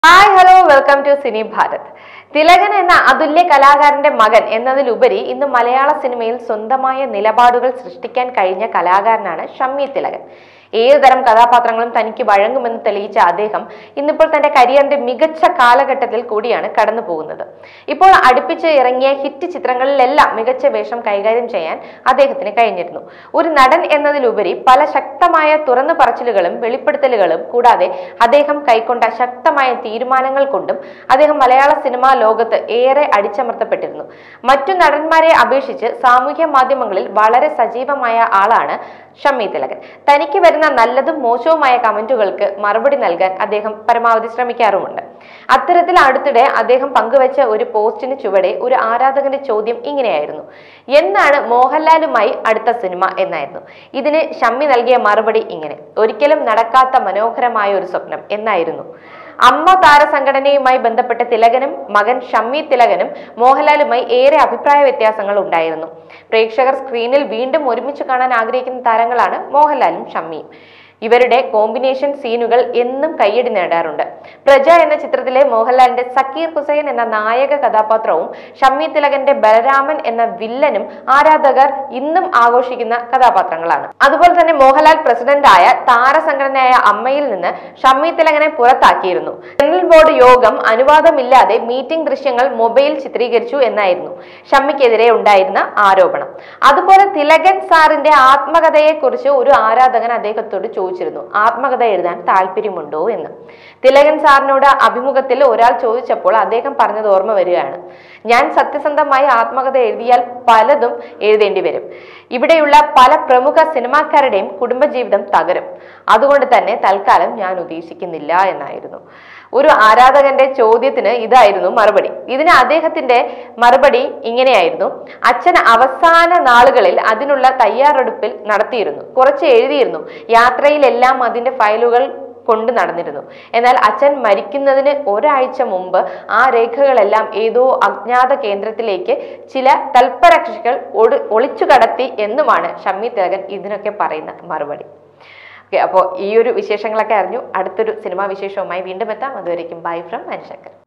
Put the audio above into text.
hi hello welcome to cine Bharat Thilakan എന്ന അതുല്യ കലാകാരന്റെ മകൻ എന്നതിലുപരി ഇന്ന് മലയാള സിനിമയിൽ സ്വന്തമായ നിലപാടുകൾ സൃഷ്ടിക്കാൻ കഴിഞ്ഞ കലാകാരനാണ് ഷമ്മി തിലകൻ ഏതുതരം കഥാപാത്രങ്ങളും തനിക്ക് വഴങ്ങുമെന്ന് തെളിയിച്ച അദ്ദേഹം ഇന്നിപ്പോൾ തന്റെ കരിയറിന്റെ മികച്ച കാലഘട്ടത്തിൽ കൂടിയാണ് കടന്നു പോകുന്നത് ഇപ്പോൾ അടുപ്പിച്ച് ഇറങ്ങിയ ഹിറ്റ് ചിത്രങ്ങളിലെല്ലാം മികച്ച വേഷം കൈകാര്യം ചെയ്യാൻ അദ്ദേഹത്തിന് കഴിഞ്ഞിരുന്നു ഒരു നടൻ എന്നതിലുപരി പല ശക്തമായ തുറന്നു പറച്ചിലുകളും വെളിപ്പെടുത്തലുകളും കൂടാതെ അദ്ദേഹം കൈക്കൊണ്ട ശക്തമായ തീരുമാനങ്ങൾ കൊണ്ടും അദ്ദേഹം മലയാള സിനിമാ ലോകത്ത് ഏറെ അടിച്ചമർത്തപ്പെട്ടിരുന്നു മറ്റു നടന്മാരെ അപേക്ഷിച്ച് സാമൂഹ്യ മാധ്യമങ്ങളിൽ വളരെ സജീവമായ ആളാണ് ഷമ്മി തിലകൻ തനിക്ക് വരുന്ന നല്ലതും മോശവുമായ കമന്റുകൾക്ക് മറുപടി നൽകാൻ അദ്ദേഹം പരമാവധി ശ്രമിക്കാറുമുണ്ട് അത്തരത്തിൽ അടുത്തിടെ അദ്ദേഹം പങ്കുവച്ച ഒരു പോസ്റ്റിന് ചുവടെ ഒരു ആരാധകന്റെ ചോദ്യം ഇങ്ങനെയായിരുന്നു എന്നാണ് മോഹൻലാലുമായി അടുത്ത സിനിമ എന്നായിരുന്നു ഇതിന് ഷമ്മി നൽകിയ മറുപടി ഇങ്ങനെ ഒരിക്കലും നടക്കാത്ത മനോഹരമായ ഒരു സ്വപ്നം എന്നായിരുന്നു അമ്മ താരസംഘടനയുമായി ബന്ധപ്പെട്ട തിലകനും മകൻ ഷമ്മി തിലകനും മോഹൻലാലുമായി ഏറെ അഭിപ്രായ വ്യത്യാസങ്ങൾ ഉണ്ടായിരുന്നു പ്രേക്ഷകർ സ്ക്രീനിൽ വീണ്ടും ഒരുമിച്ച് കാണാൻ ആഗ്രഹിക്കുന്ന താരങ്ങളാണ് മോഹൻലാലും ഷമ്മിയും ഇവരുടെ കോമ്പിനേഷൻ സീനുകൾ എന്നും കയ്യടി നേടാറുണ്ട് പ്രജ എന്ന ചിത്രത്തിലെ മോഹൻലാലിന്റെ സക്കീർ ഹുസൈൻ എന്ന നായക കഥാപാത്രവും ഷമ്മി തിലകന്റെ ബലരാമൻ എന്ന വില്ലനും ആരാധകർ ഇന്നും ആഘോഷിക്കുന്ന കഥാപാത്രങ്ങളാണ് അതുപോലെ തന്നെ മോഹൻലാൽ പ്രസിഡന്റായ താരസംഘടനയായ അമ്മയിൽ നിന്ന് ഷമ്മി തിലകനെ പുറത്താക്കിയിരുന്നു ജനറൽ ബോർഡ് യോഗം അനുവാദമില്ലാതെ മീറ്റിംഗ് ദൃശ്യങ്ങൾ മൊബൈൽ ചിത്രീകരിച്ചു എന്നായിരുന്നു ഷമ്മിക്കെതിരെ ഉണ്ടായിരുന്ന ആരോപണം അതുപോലെ തിലകൻ സാറിന്റെ ആത്മകഥയെക്കുറിച്ച് ഒരു ആരാധകൻ അദ്ദേഹത്തോട് ചോദിച്ചിരുന്നു ആത്മകഥ എഴുതാൻ താല്പര്യമുണ്ടോ എന്ന് തിലകൻ സാറിനോട് അഭിമുഖത്തിൽ ഒരാൾ ചോദിച്ചപ്പോൾ അദ്ദേഹം പറഞ്ഞത് ഓർമ്മ വരികയാണ് ഞാൻ സത്യസന്ധമായി ആത്മകഥ എഴുതിയാൽ പലതും എഴുതേണ്ടി വരും ഇവിടെയുള്ള പല പ്രമുഖ സിനിമാക്കാരുടെയും കുടുംബജീവിതം തകരും അതുകൊണ്ട് തന്നെ തൽക്കാലം ഞാൻ ഉദ്ദേശിക്കുന്നില്ല എന്നായിരുന്നു ഒരു ആരാധകന്റെ ചോദ്യത്തിന് ഇതായിരുന്നു മറുപടി ഇതിന് അദ്ദേഹത്തിന്റെ മറുപടി ഇങ്ങനെയായിരുന്നു അച്ഛൻ അവസാന നാളുകളിൽ അതിനുള്ള തയ്യാറെടുപ്പിൽ നടത്തിയിരുന്നു കുറച്ച് എഴുതിയിരുന്നു യാത്രയിലെല്ലാം അതിന്റെ ഫയലുകൾ കൊണ്ടു നടന്നിരുന്നു എന്നാൽ അച്ഛൻ മരിക്കുന്നതിന് ഒരാഴ്ച മുമ്പ് ആ രേഖകളെല്ലാം ഏതോ അജ്ഞാത കേന്ദ്രത്തിലേക്ക് ചില തൽപരകക്ഷികൾ ഒളി ഒളിച്ചു കടത്തി എന്നുമാണ് ഷമ്മി തിലകൻ ഇതിനൊക്കെ പറയുന്ന മറുപടി ഓക്കെ അപ്പോൾ ഈ ഒരു വിശേഷങ്ങളൊക്കെ അറിഞ്ഞു അടുത്തൊരു സിനിമാ വിശേഷവുമായി വീണ്ടും എത്താം അതുവരേക്കും ബൈ ഫ്രം മനുശങ്കർ